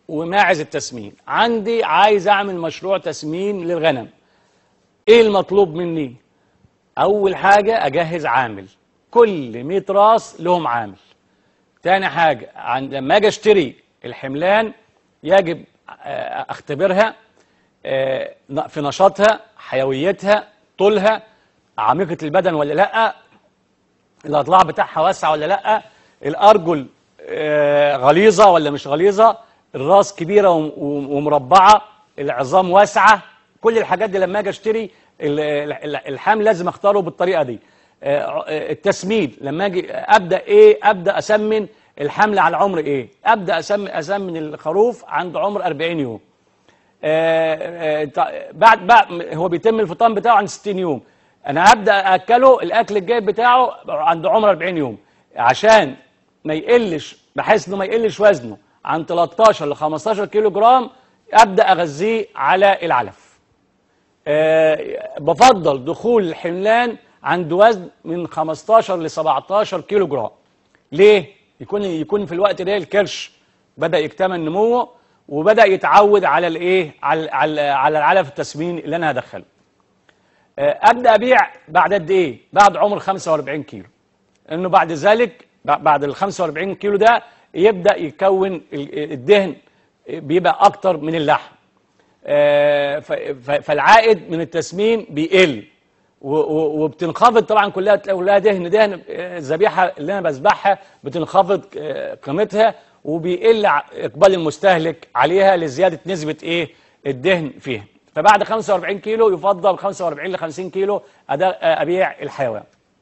وماعز التسمين عندي عايز اعمل مشروع تسمين للغنم ايه المطلوب مني اول حاجة اجهز عامل كل 100 راس لهم عامل تاني حاجة عند لما اجي اشتري الحملان يجب آه، اختبرها آه، في نشاطها حيويتها طولها عميقة البدن ولا لا الاضلاع بتاعها واسعة ولا لا الارجل آه، غليظة ولا مش غليظة الراس كبيرة وم- وم- ومربعة العظام واسعة كل الحاجات دي لما اجي اشتري ال- ال- الحمل لازم اختاره بالطريقة دي آه، آه، التسمين لما اجي ابدا ايه ابدا اسمن الحمل على عمر ايه ابدا اسمن اسمن الخروف عند عمر 40 يوم آه، آه، تع- بعد بعد هو بيتم الفطام بتاعه عند 60 يوم انا هبدا اكله الاكل الجيد بتاعه عند عمر 40 يوم عشان ما يقلش بحيث انه ما يقلش وزنه عن 13 ل 15 كيلو جرام ابدا اغذيه على العلف آه، بفضل دخول الحملان عند وزن من 15 ل 17 كيلو جرام ليه يكون يكون في الوقت ده الكرش بدا يكتمل نموه وبدا يتعود على الايه على على على العلف التسمين اللي انا هدخله آه، ابدا ابيع بعد قد ايه بعد عمر 45 كيلو انه بعد ذلك ب- بعد ال 45 كيلو ده يبدا يكون ال- الدهن بيبقى اكتر من اللحم آه، ف- ف- فالعائد من التسمين بيقل و- و- وبتنخفض طبعا كلها كلها دهن دهن آه، الذبيحه اللي انا بذبحها بتنخفض آه، قيمتها وبيقل ع- اقبال المستهلك عليها لزياده نسبه ايه الدهن فيها فبعد 45 كيلو يفضل 45 ل 50 كيلو أدا- آه، ابيع الحيوان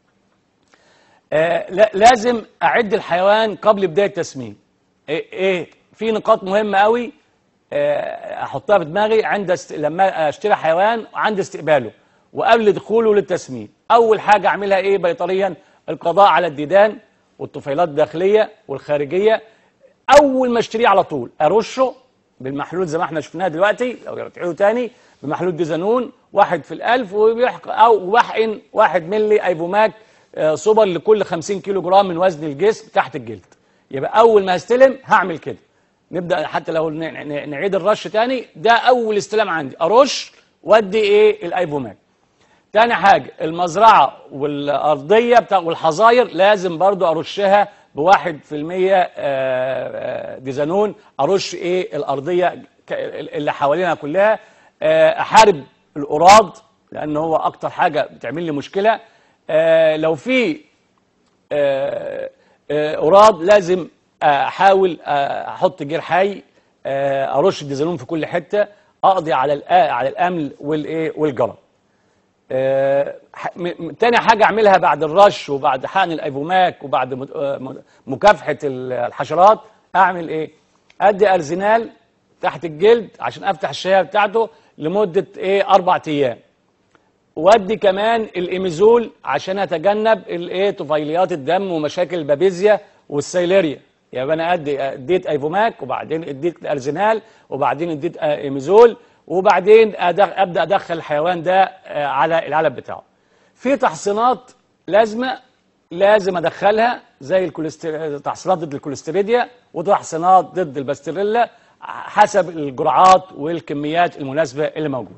آه، لا- لازم اعد الحيوان قبل بدايه التسمين ايه, إيه في نقاط مهمه قوي آه، احطها في دماغي عند است... لما اشتري حيوان عند استقباله وقبل دخوله للتسمين اول حاجه اعملها ايه بيطريا القضاء على الديدان والطفيلات الداخليه والخارجيه اول ما اشتريه على طول ارشه بالمحلول زي ما احنا شفناها دلوقتي لو تعيدوا تاني بمحلول ديزانون واحد في الالف وبيحق او بحقن واحد ملي ايبوماك آه، سوبر لكل 50 كيلو جرام من وزن الجسم تحت الجلد يبقى اول ما هستلم هعمل كده نبدا حتى لو ن- ن- نعيد الرش تاني ده اول استلام عندي ارش وادي ايه الايبوماك تاني حاجة المزرعة والأرضية بتاع والحظاير لازم برضو أرشها بواحد في المية آه، آه، ديزانون أرش إيه الأرضية ك- اللي حوالينا كلها آه، أحارب الأراض لأن هو أكتر حاجة بتعمل لي مشكلة آه، لو في آه، آه، أراد لازم أحاول آه، أحط جير حي آه، أرش الديزانون في كل حتة أقضي على الآ- على الأمل والإيه والجرب آه، ح- م- م- تاني حاجة أعملها بعد الرش وبعد حقن الأيفوماك وبعد مت- آه، م- مكافحة ال- الحشرات أعمل إيه؟ أدي أرزينال تحت الجلد عشان أفتح الشهية بتاعته لمدة إيه أربع أيام وادي كمان الإيميزول عشان أتجنب الإيه طفيليات الدم ومشاكل البابيزيا والسيليريا يبقى أنا أدي اديت أيفوماك وبعدين اديت أرزينال وبعدين اديت آه، إيميزول وبعدين أدخ- ابدا ادخل الحيوان ده آه، على العلب بتاعه في تحصينات لازمه لازم ادخلها زي الكوليستر... تحصينات ضد الكوليستيريديا وتحصينات ضد الباستريلا حسب الجرعات والكميات المناسبه اللي موجوده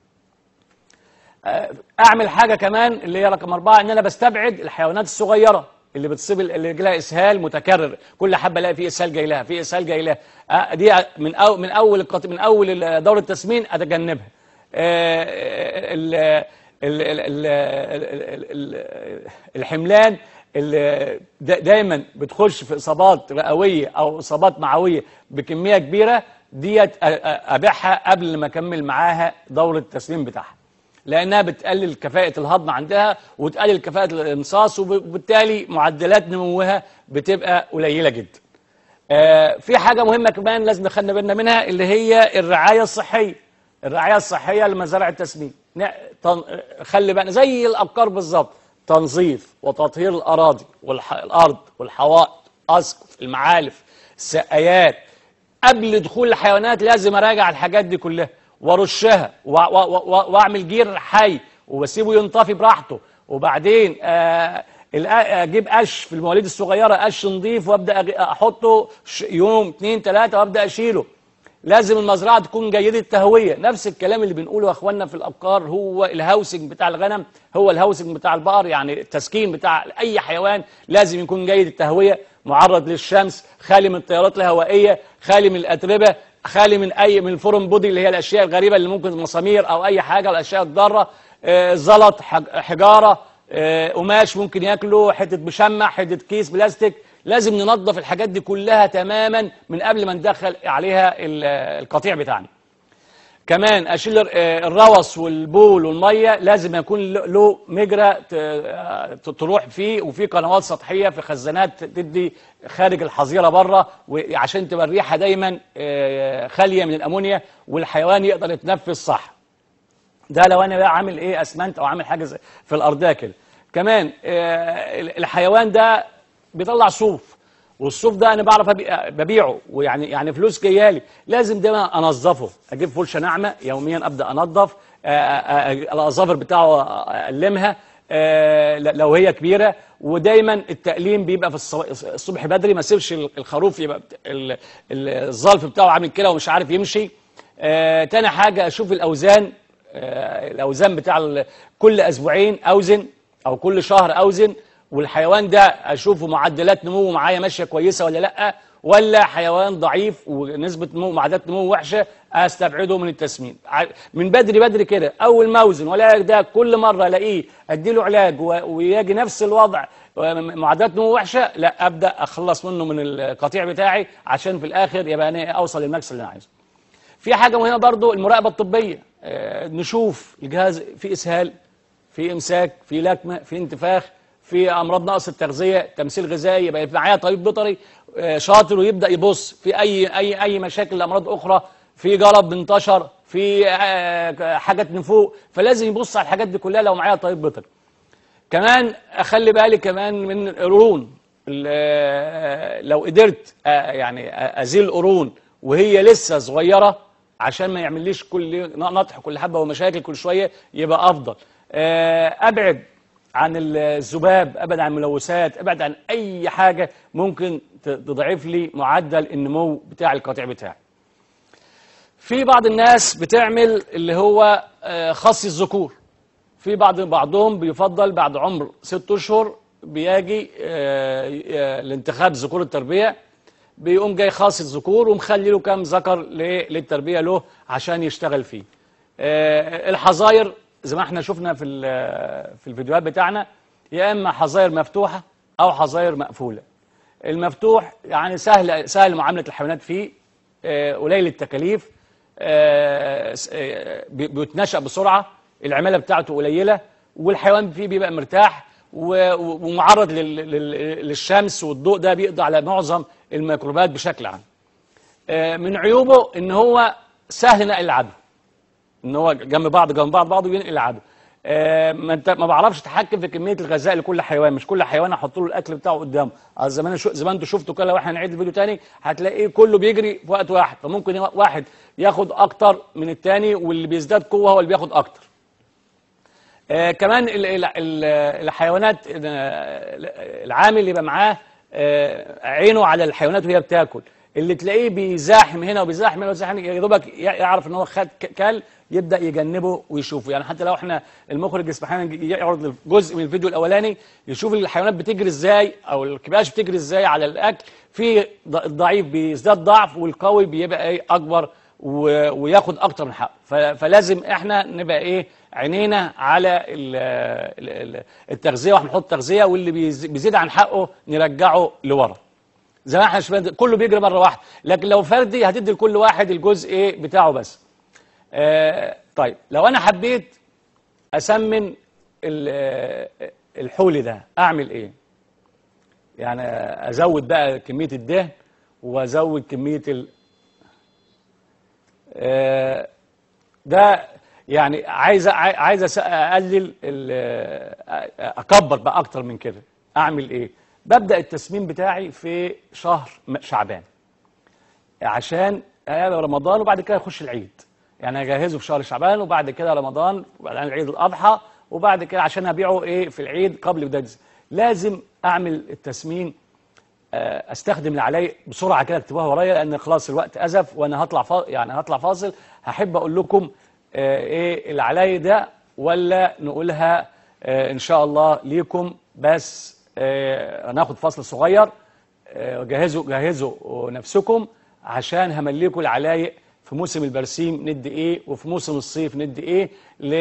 آه، اعمل حاجه كمان اللي هي رقم أربعة ان انا بستبعد الحيوانات الصغيره اللي بتصيب اللي يجي لها اسهال متكرر كل حبه الاقي في اسهال جاي لها في اسهال جاي لها آه، دي من أو من اول القط... من اول ال- دوره التسمين اتجنبها آه، ال- ال- ال- ال- ال- ال- الحملان اللي دا- دايما بتخش في اصابات رئويه او اصابات معويه بكميه كبيره ديت أ- أ- ابيعها قبل ما اكمل معاها دوره التسمين بتاعها لانها بتقلل كفاءه الهضم عندها وتقلل كفاءه الامصاص وب- وبالتالي معدلات نموها بتبقى قليله جدا آه، في حاجه مهمه كمان لازم نخلي بالنا منها اللي هي الرعايه الصحيه الرعايه الصحيه لمزارع التسمين ن- تن- خلي بالنا زي الابقار بالظبط تنظيف وتطهير الاراضي والارض والحوائط اسقف المعالف السقايات قبل دخول الحيوانات لازم اراجع الحاجات دي كلها وارشها و- و- و- واعمل جير حي وبسيبه ينطفي براحته وبعدين آه الأ- اجيب قش في المواليد الصغيره قش نضيف وابدا أج- احطه ش- يوم اثنين ثلاثه وابدا اشيله لازم المزرعه تكون جيده التهويه نفس الكلام اللي بنقوله يا اخواننا في الابقار هو الهاوسنج بتاع الغنم هو الهاوسنج بتاع البقر يعني التسكين بتاع اي حيوان لازم يكون جيد التهويه معرض للشمس خالي من التيارات الهوائيه خالي من الاتربه خالي من اي من الفورم بودي اللي هي الاشياء الغريبه اللي ممكن مسامير او اي حاجه الاشياء الضاره آه، زلط حج- حجاره آه، قماش ممكن ياكله حته مشمع حته كيس بلاستيك لازم ننظف الحاجات دي كلها تماما من قبل ما ندخل عليها ال- القطيع بتاعنا كمان اشيل ال- آه، الروث والبول والميه لازم يكون له- له مجرى ت- آه، ت- تروح فيه وفي قنوات سطحيه في خزانات تدي خارج الحظيره بره وعشان تبقى الريحه دايما آه، خاليه من الامونيا والحيوان يقدر يتنفس صح ده لو انا بقى عامل ايه اسمنت او عامل حاجه زي- في الارضيه كده كمان آه، الحيوان ده بيطلع صوف والصوف ده انا بعرف أبي- ببيعه ويعني يعني فلوس جايه لي لازم دايما انظفه اجيب فرشه ناعمه يوميا ابدا انظف آه، آه، آه، الاظافر بتاعه اقلمها آه، ل- لو هي كبيره ودايما التقليم بيبقى في الص- الصبح بدري ما اسيبش الخروف يبقى بت- ال- ال- الظلف بتاعه عامل كده ومش عارف يمشي آه، تاني حاجه اشوف الاوزان آه، الاوزان بتاع ال- كل اسبوعين اوزن او كل شهر اوزن والحيوان ده اشوفه معدلات نموه معايا ماشيه كويسه ولا لا ولا حيوان ضعيف ونسبه نمو معدلات نموه وحشه استبعده من التسمين ع- من بدري بدري كده اول ما اوزن ولا ده كل مره الاقيه اديله علاج و- ويجي نفس الوضع وم- معدلات نمو وحشه لا ابدا اخلص منه من القطيع بتاعي عشان في الاخر يبقى انا اوصل للمكسب اللي انا عايزه في حاجة مهمة برضو المراقبة الطبية آه، نشوف الجهاز في إسهال في إمساك في لكمة في انتفاخ في أمراض نقص التغذية تمثيل غذائي يبقى معايا طبيب بيطري آه، شاطر ويبدأ يبص في أي أي أي مشاكل أمراض أخرى في جلط انتشر في آه، حاجات من فوق فلازم يبص على الحاجات دي كلها لو معايا طبيب بيطري كمان اخلي بالي كمان من القرون ال- لو قدرت أ- يعني أ- ازيل القرون وهي لسه صغيره عشان ما يعمليش كل نطح كل حبه ومشاكل كل شويه يبقى افضل آه، ابعد عن الذباب ابعد عن الملوثات ابعد عن اي حاجه ممكن ت- تضعف لي معدل النمو بتاع القطيع بتاعي في بعض الناس بتعمل اللي هو آه، خصي الذكور في بعض بعضهم بيفضل بعد عمر ست اشهر بيجي آه، آه، لانتخاب ذكور التربيه بيقوم جاي خاص الذكور ومخلي له كام ذكر ل- للتربيه له عشان يشتغل فيه. آه، الحظاير زي ما احنا شفنا في ال- في الفيديوهات بتاعنا يا اما حظاير مفتوحه او حظاير مقفوله. المفتوح يعني سهل سهل معامله الحيوانات فيه آه، قليل التكاليف آه، س- آه، بي- بيتنشأ بسرعة العمالة بتاعته قليلة والحيوان فيه بيبقى مرتاح و- و- ومعرض لل- لل- للشمس والضوء ده بيقضي على معظم الميكروبات بشكل عام آه، من عيوبه ان هو سهل نقل العدوى ان هو جنب بعض جنب بعض بعض وينقل العدوى آه، ما انت ما بعرفش اتحكم في كميه الغذاء لكل حيوان مش كل حيوان احط له الاكل بتاعه قدامه آه، زي ما انا شو زي ما انتوا شفتوا كده لو احنا نعيد الفيديو تاني هتلاقيه كله بيجري في وقت واحد فممكن واحد ياخد اكتر من التاني واللي بيزداد قوه هو اللي بياخد اكتر آه كمان ال- ال- ال- الحيوانات آه، العامل اللي يبقى معاه آه، عينه على الحيوانات وهي بتاكل اللي تلاقيه بيزاحم هنا وبيزاحم هنا وبيزاحم هنا، يا دوبك ي- يعرف ان هو خد ك- كل يبدا يجنبه ويشوفه يعني حتى لو احنا المخرج يسمح لنا يعرض جزء من الفيديو الاولاني يشوف الحيوانات بتجري ازاي او الكباش بتجري ازاي على الاكل في ض- الضعيف بيزداد ضعف والقوي بيبقى ايه اكبر و- وياخد اكتر من حقه ف- فلازم احنا نبقى ايه عينينا على ال- ال- ال- التغذيه واحنا نحط تغذيه واللي بيز- بيزيد عن حقه نرجعه لورا زي ما احنا شفنا كله بيجري مره واحده لكن لو فردي هتدي لكل واحد الجزء ايه بتاعه بس آه طيب لو انا حبيت اسمن ال- آه، الحول ده اعمل ايه يعني ازود بقى كميه الدهن وازود كميه ال آه، ده يعني عايز عاي- عايز أس- اقلل ال- اكبر بقى اكتر من كده اعمل ايه ببدا التسمين بتاعي في شهر م- شعبان عشان أيام رمضان وبعد كده يخش العيد يعني اجهزه في شهر شعبان وبعد كده رمضان وبعدين العيد الاضحى وبعد كده عشان ابيعه ايه في العيد قبل بدايه الز- لازم اعمل التسمين آه، استخدم العلاي بسرعه كده اكتبوها ورايا لان خلاص الوقت ازف وانا هطلع فا... يعني هطلع فاصل هحب اقول لكم آه، ايه العلاي ده ولا نقولها آه، ان شاء الله ليكم بس آه، هناخد فاصل صغير آه، جهزوا جهزوا نفسكم عشان همليكم العلايق في موسم البرسيم ندي ايه وفي موسم الصيف ندي ايه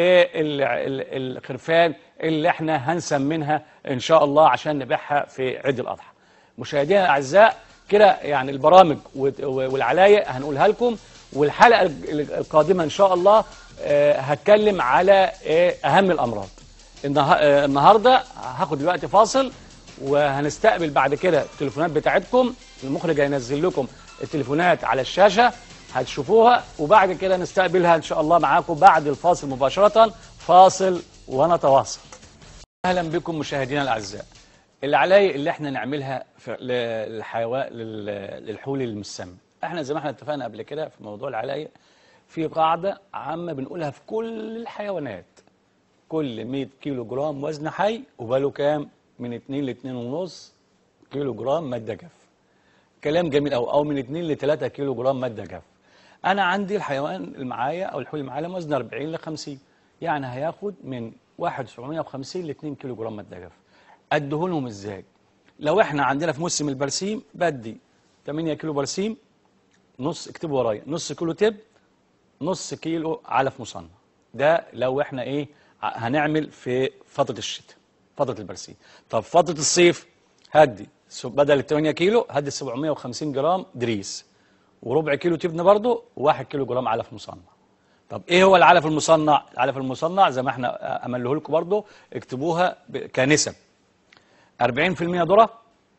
للخرفان اللي احنا هنسمنها ان شاء الله عشان نبيعها في عيد الاضحى مشاهدينا الاعزاء كده يعني البرامج وت- والعلايق هنقولها لكم والحلقه ال- القادمه ان شاء الله آه، هتكلم على آه، اهم الامراض النها- آه، النهارده هاخد دلوقتي فاصل وهنستقبل بعد كده التليفونات بتاعتكم المخرج هينزل لكم التليفونات على الشاشه هتشوفوها وبعد كده نستقبلها ان شاء الله معاكم بعد الفاصل مباشره فاصل ونتواصل اهلا بكم مشاهدينا الاعزاء العلايق اللي احنا نعملها في للحيوان لل- للحول المسمى احنا زي ما احنا اتفقنا قبل كده في موضوع العلايق في قاعده عامه بنقولها في كل الحيوانات كل 100 كيلو جرام وزن حي وباله كام من 2 ل 2.5 كيلو جرام ماده جاف كلام جميل أوي أو من 2 ل 3 كيلو جرام مادة جاف أنا عندي الحيوان اللي معايا أو الحول اللي معايا وزن 40 ل 50 يعني هياخد من 1750 ل 2 كيلو جرام مادة جاف أديهولهم إزاي؟ لو إحنا عندنا في موسم البرسيم بدي 8 كيلو برسيم نص اكتبوا ورايا نص كيلو تب نص كيلو علف مصنع ده لو احنا ايه ع- هنعمل في فترة الشتاء فترة البرسيم طب فترة الصيف هدي س- بدل ال 8 كيلو هدي 750 جرام دريس وربع كيلو تبن برضه وواحد كيلو جرام علف مصنع طب ايه هو العلف المصنع العلف المصنع زي ما احنا امله لكم برضه اكتبوها ب- كنسب 40% ذره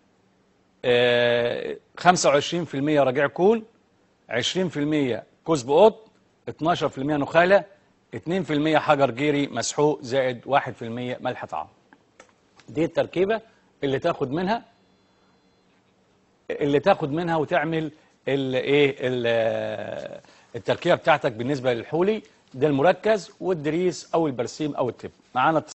آه، 25% رجيع كون 20% كزب قط 12% نخالة 2% حجر جيري مسحوق زائد 1% ملح طعام دي التركيبة اللي تاخد منها اللي تاخد منها وتعمل ال ايه ال- التركيبة بتاعتك بالنسبة للحولي ده المركز والدريس او البرسيم او التب معانا